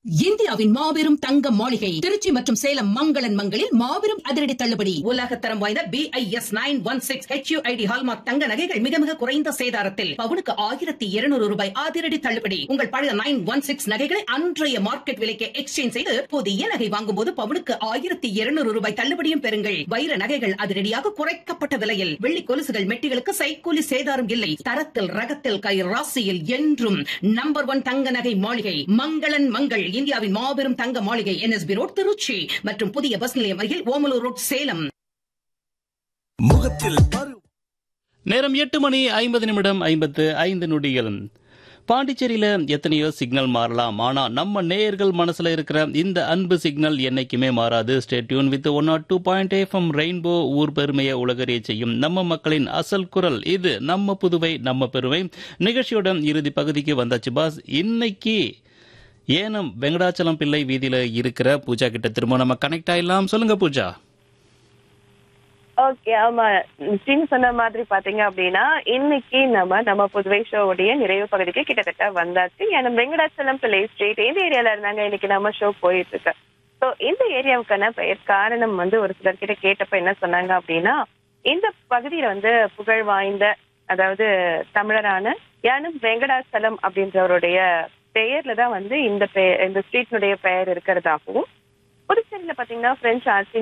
இந்தியாவின் மாபெரும் தங்க மாளிகை திருச்சி மற்றும் சேலம் மங்களன் மங்களில் மாபெரும் அதிரடி தள்ளுபடி உலக தரம் வாய்ந்த B I S nine one six HUID hallmark தங்க நகைகள் மிக மிக குறைந்த சேதாரத்தில் பவுனுக்கு ஆயிரத்தி இருநூறு ரூபாய் அதிரடி தள்ளுபடி உங்கள் பழைய நைன் ஒன் சிக்ஸ் நகைகளை அன்றைய மார்க்கெட் விலைக்கு எக்ஸ்சேஞ்ச் செய்து புதிய நகை வாங்கும் போது பவுனுக்கு ஆயிரத்தி இருநூறு ரூபாய் தள்ளுபடியும் பெறுங்கள் வைர நகைகள் அதிரடியாக குறைக்கப்பட்ட விலையில் வெள்ளி கொலுசுகள் மெட்டிகளுக்கு சைக்கூலி சேதாரம் இல்லை தரத்தில் ரகத்தில் கை ராசியில் என்றும் நம்பர் ஒன் தங்க நகை மாளிகை மங்களன் மங்கள் இந்தியாவின் மாபெரும் தங்க மாளிகை என்எஸ்பி ரோட் திருச்சி மற்றும் புதிய பஸ் நிலையம் அருகில் ஓமலூர் ரோட் சேலம் முகத்தில் பரு நேரம் எட்டு மணி ஐம்பது நிமிடம் ஐம்பத்து ஐந்து நொடிகள் பாண்டிச்சேரியில எத்தனையோ சிக்னல் மாறலாம் ஆனா நம்ம நேயர்கள் மனசுல இருக்கிற இந்த அன்பு சிக்னல் என்னைக்குமே மாறாது stay tuned with one nought two point FM rainbow ஊர் பெருமையை உலகறிய செய்யும் நம்ம மக்களின் அசல் குரல் இது நம்ம புதுவை நம்ம பெருமை நிகழ்ச்சியோட இறுதி பகுதிக்கு வந்தாச்சு பாஸ் இன்னைக்கு ஏனம் வெங்கடாச்சலம் பிள்ளை வீதியில இருக்கிற பூஜா கிட்ட திரும்ப நம்ம கனெக்ட் ஆயிடலாம் சொல்லுங்க பூஜா ஓகே ஆமா ஸ்ரீன் சொன்ன மாதிரி பாத்தீங்க அப்படின்னா இன்னைக்கு நம்ம நம்ம புதுவை ஷோவுடைய நிறைவு பகுதிக்கு கிட்டத்தட்ட வந்தாச்சு ஏன்னா வெங்கடாச்சலம் பிள்ளை ஸ்ட்ரீட் இந்த ஏரியால இருந்தாங்க இன்னைக்கு நம்ம ஷோ போயிட்டு இருக்கு ஸோ இந்த ஏரியாவுக்கான பெயர் காரணம் வந்து ஒரு சிலர் கிட்ட கேட்டப்ப என்ன சொன்னாங்க அப்படின்னா இந்த பகுதியில வந்து புகழ் வாய்ந்த அதாவது தமிழரான யானும் வெங்கடாச்சலம் அப்படின்றவருடைய பெயர்ல தான் வந்து இந்த பெயர் இந்த ஸ்ட்ரீட்னுடைய பெயர் இருக்கிறதாகவும் புதுச்சேரியில பாத்தீங்கன்னா பிரெஞ்சு ஆட்சி